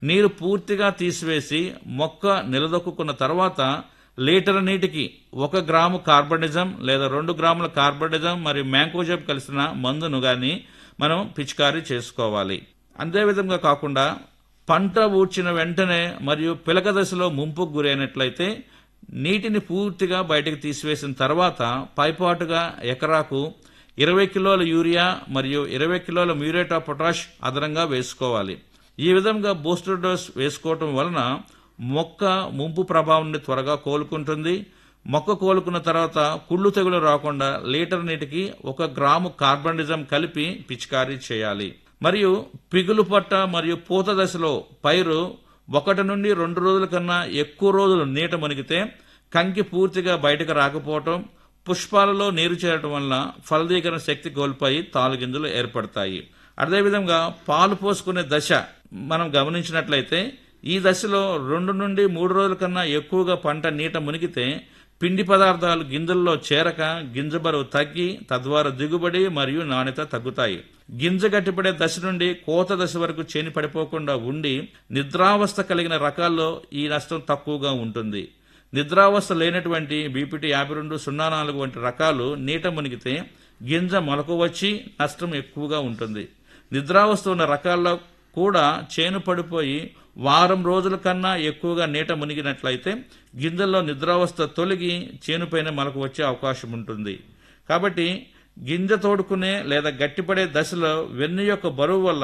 నీరు పూర్తిగా తీసివేసి మొక్క నిలదొక్కున్న తర్వాత లీటర్ నీటికి ఒక గ్రాము కార్బనిజం లేదా రెండు గ్రాముల కార్బనిజం మరియు మ్యాంకోజెబ్ కలిసిన మందును గాని మనం పిచికారీ చేసుకోవాలి అంతేవిధంగా కాకుండా పంట ఊడ్చిన వెంటనే మరియు పిలక దశలో ముంపుకు గురైనట్లయితే నీటిని పూర్తిగా బయటకు తీసివేసిన తర్వాత పైపాటుగా ఎకరాకు ఇరవై కిలోల యూరియా మరియు ఇరవై కిలోల మ్యూరేట్ ఆఫ్ పొటాష్ అదనంగా వేసుకోవాలి ఈ విధంగా బూస్టర్ డోస్ వేసుకోవటం వలన మొక్క ముంపు ప్రభావం నుండి త్వరగా కోలుకుంటుంది మొక్క కోలుకున్న తర్వాత కుళ్ళు తెగులు రాకుండా లీటర్ నీటికి ఒక గ్రాము కార్బనిజం కలిపి పిచికారీ చేయాలి మరియు పిగులు పట్ట మరియు పూత దశలో పైరు ఒకటి నుండి రెండు రోజుల కన్నా ఎక్కువ రోజులు నీట మునిగితే కంకి పూర్తిగా బయటకు రాకపోవటం పుష్పాలలో నీరు చేరటం వల్ల ఫలదీకరణ శక్తి కోల్పోయి తాలుగింజలు ఏర్పడతాయి అదేవిధంగా పాలు పోసుకునే దశ మనం గమనించినట్లయితే ఈ దశలో రెండు నుండి మూడు రోజుల కన్నా ఎక్కువగా పంట నీట మునిగితే పిండి పదార్థాలు గింజల్లో చేరక గింజ బరువు తగ్గి తద్వారా దిగుబడి మరియు నాణ్యత తగ్గుతాయి గింజ గట్టిపడే దశ నుండి కోత దశ వరకు చేని పడిపోకుండా ఉండి నిద్రావస్థ కలిగిన రకాల్లో ఈ నష్టం తక్కువగా ఉంటుంది నిద్రావస్థ లేనటువంటి బీపీటీ యాభై రెండు సున్నా నాలుగు వంటి రకాలు నీట మునిగితే గింజ మొలకు వచ్చి నష్టం ఎక్కువగా ఉంటుంది నిద్రావస్థ ఉన్న రకాల్లో కూడా చేను పడిపోయి వారం రోజుల కన్నా ఎక్కువగా నీట మునిగినట్లయితే గింజల్లో నిద్రావస్థ తొలగి చేనుపైన మనకు వచ్చే అవకాశం ఉంటుంది కాబట్టి గింజ తోడుకునే లేదా గట్టిపడే దశలో వెన్ను యొక్క బరువు వల్ల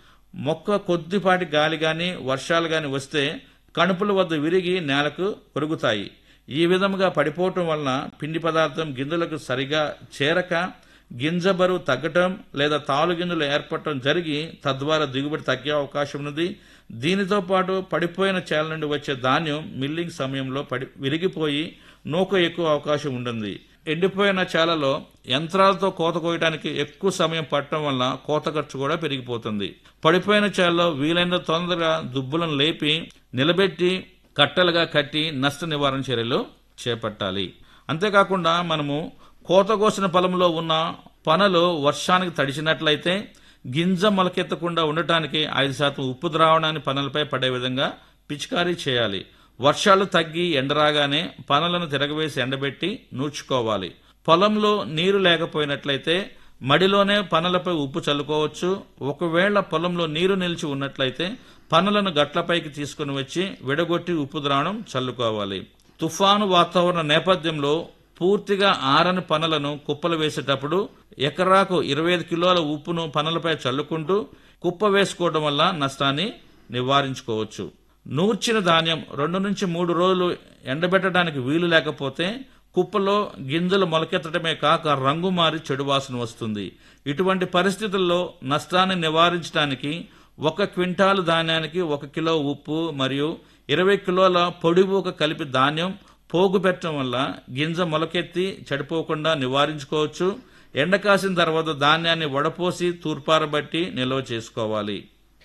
మొక్క కొద్దిపాటి గాలి గాని వర్షాలు గాని వస్తే కణుపుల వద్ద విరిగి నేలకు కొరుగుతాయి ఈ విధముగా పడిపోవటం వలన పిండి పదార్థం గింజలకు సరిగా చేరక గింజ బరువు తగ్గటం లేదా తాలు గింజలు ఏర్పడటం జరిగి తద్వారా దిగుబడి తగ్గే అవకాశం ఉన్నది దీనితో పాటు పడిపోయిన చేల నుండి వచ్చే ధాన్యం మిల్లింగ్ సమయంలో పడి విరిగిపోయి నూక ఎక్కువ అవకాశం ఉంటుంది ఎండిపోయిన చేలలో యంత్రాలతో కోత కోయడానికి ఎక్కువ సమయం పట్టడం వల్ల కోత ఖర్చు కూడా పెరిగిపోతుంది పడిపోయిన చేలలో వీలైనంత తొందరగా దుబ్బులను లేపి నిలబెట్టి కట్టలుగా కట్టి నష్ట నివారణ చర్యలు చేపట్టాలి అంతేకాకుండా మనము కోత కోసిన పొలంలో ఉన్న పనలు వర్షానికి తడిచినట్లయితే గింజ మొలకెత్తకుండా ఉండటానికి ఐదు శాతం ఉప్పు ద్రావణాన్ని పనులపై పడే విధంగా పిచికారీ చేయాలి వర్షాలు తగ్గి ఎండరాగానే పనులను తిరగవేసి ఎండబెట్టి నూర్చుకోవాలి పొలంలో నీరు లేకపోయినట్లయితే మడిలోనే పనులపై ఉప్పు చల్లుకోవచ్చు ఒకవేళ పొలంలో నీరు నిలిచి ఉన్నట్లయితే పనులను గట్లపైకి తీసుకుని వచ్చి విడగొట్టి ఉప్పు ద్రావణం చల్లుకోవాలి తుఫాను వాతావరణ నేపథ్యంలో పూర్తిగా ఆరని పనులను కుప్పలు వేసేటప్పుడు ఎకరాకు ఇరవై ఐదు కిలోల ఉప్పును పనులపై చల్లుకుంటూ కుప్ప వేసుకోవడం వల్ల నష్టాన్ని నివారించుకోవచ్చు నూర్చిన ధాన్యం రెండు నుంచి మూడు రోజులు ఎండబెట్టడానికి వీలు లేకపోతే కుప్పలో గింజలు మొలకెత్తడమే కాక రంగు మారి చెడు వాసన వస్తుంది ఇటువంటి పరిస్థితుల్లో నష్టాన్ని నివారించడానికి ఒక క్వింటాలు ధాన్యానికి ఒక కిలో ఉప్పు మరియు ఇరవై కిలోల పొడి ఊక కలిపి ధాన్యం పోగు పెట్టడం వల్ల గింజ మొలకెత్తి చెడిపోకుండా నివారించుకోవచ్చు ఎండ కాసిన తర్వాత ధాన్యాన్ని వడపోసి తూర్పారబట్టి నిల్వ చేసుకోవాలి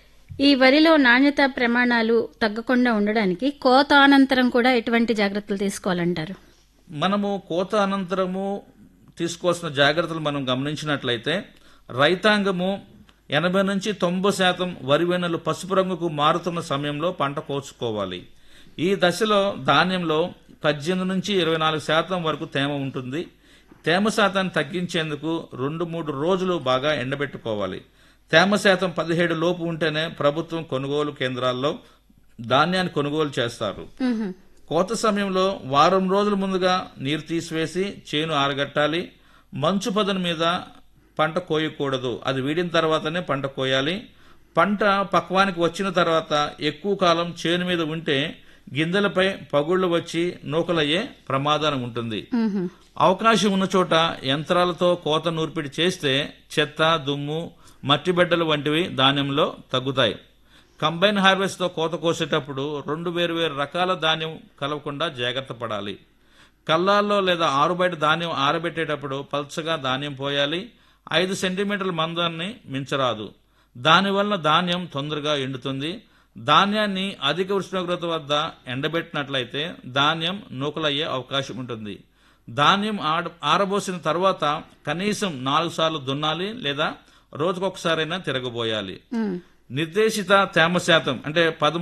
ఈ వరిలో నాణ్యత ప్రమాణాలు తగ్గకుండా ఉండడానికి కోత అనంతరం కూడా ఎటువంటి జాగ్రత్తలు తీసుకోవాలంటారు మనము కోత అనంతరము తీసుకోవాల్సిన జాగ్రత్తలు మనం గమనించినట్లయితే రైతాంగము ఎనభై నుంచి తొంభై శాతం వరి వెన్నులు పసుపు రంగుకు మారుతున్న సమయంలో పంట కోసుకోవాలి ఈ దశలో ధాన్యంలో పద్దెనిమిది నుంచి ఇరవై నాలుగు శాతం వరకు తేమ ఉంటుంది తేమ శాతాన్ని తగ్గించేందుకు రెండు మూడు రోజులు బాగా ఎండబెట్టుకోవాలి తేమ శాతం పదిహేడు లోపు ఉంటేనే ప్రభుత్వం కొనుగోలు కేంద్రాల్లో ధాన్యాన్ని కొనుగోలు చేస్తారు మ్హూ. కోత సమయంలో వారం రోజుల ముందుగా నీరు తీసివేసి చేను ఆరగట్టాలి మంచు పదను మీద పంట కోయకూడదు అది వీడిన తర్వాతనే పంట కోయాలి పంట పక్వానికి వచ్చిన తర్వాత ఎక్కువ కాలం చేను మీద ఉంటే గింజలపై పగుళ్లు వచ్చి నూకలయ్యే ప్రమాదం ఉంటుంది మ్హూ. అవకాశం ఉన్న చోట యంత్రాలతో కోత నూర్పిడి చేస్తే చెత్త దుమ్ము మట్టి బిడ్డలు వంటివి ధాన్యంలో తగ్గుతాయి కంబైన్ హార్వెస్ట్తో కోత కోసేటప్పుడు రెండు వేరు వేరు రకాల ధాన్యం కలవకుండా జాగ్రత్త పడాలి కల్లాల్లో లేదా ఆరుబయట ధాన్యం ఆరబెట్టేటప్పుడు పల్చగా ధాన్యం పోయాలి ఐదు సెంటీమీటర్ల మందాన్ని మించరాదు దానివల్ల ధాన్యం తొందరగా ఎండుతుంది ధాన్యాన్ని అధిక ఉష్ణోగ్రత వద్ద ఎండబెట్టినట్లయితే ధాన్యం నూకలయ్యే అవకాశం ఉంటుంది ధాన్యం ఆడ ఆరబోసిన తర్వాత కనీసం నాలుగు సార్లు దున్నాలి లేదా రోజుకొకసారైనా తిరగబోయాలి మ్. నిర్దేశిత తేమ శాతం అంటే పదమూడు